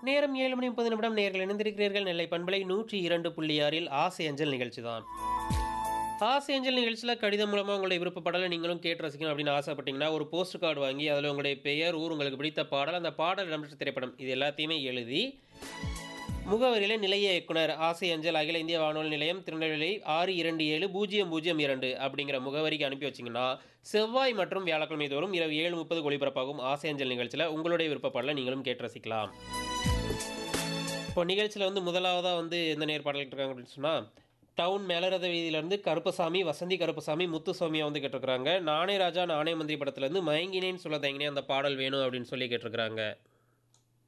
நேரம் ஏழு மணி முப்பது நிமிடம் நேர்கள் இணைந்திருக்கிறீர்கள் நெல்லை பண்பலை நூற்றி இரண்டு புள்ளி ஆறில் ஆசை அஞ்சல் நிகழ்ச்சி தான் ஆசை அஞ்சல் நிகழ்ச்சியில் கடிதம் மூலமாக உங்களுடைய விருப்பப்படலை நீங்களும் கேட்டு ரசிக்கணும் அப்படின்னு ஆசைப்பட்டீங்கன்னா ஒரு போஸ்ட் கார்டு வாங்கி அதில் உங்களுடைய பெயர் ஊர் உங்களுக்கு பிடித்த பாடல் அந்த பாடல் இடம்பெற்ற திரைப்படம் இது எல்லாத்தையுமே எழுதி முகவரியில் நிலைய இயக்குனர் ஆசை அஞ்சல் அகில இந்திய வானொலி நிலையம் திருநெல்வேலி ஆறு இரண்டு ஏழு பூஜ்ஜியம் பூஜ்ஜியம் இரண்டு அப்படிங்கிற முகவரிக்கு அனுப்பி வச்சிங்கன்னா செவ்வாய் மற்றும் வியாழக்கிழமை தோறும் இரவு ஏழு முப்பது ஒளிபரப்பாகும் ஆசை அஞ்சல் நிகழ்ச்சியில் உங்களுடைய விருப்பப்பாடலை நீங்களும் கேட்டு ரசிக்கலாம் இப்போ நிகழ்ச்சியில் வந்து முதலாவதாக வந்து எந்த நேர்பாடல் இருக்காங்க அப்படின்னு சொன்னால் டவுன் மேலரத வீதியிலேருந்து கருப்பசாமி வசந்தி கருப்பசாமி முத்துசாமியை வந்து கேட்டிருக்கிறாங்க நானே ராஜா நானே மந்திரி படத்துலேருந்து மயங்கினேன்னு சொல்ல தயங்கினே அந்த பாடல் வேணும் அப்படின்னு சொல்லி கேட்டிருக்கிறாங்க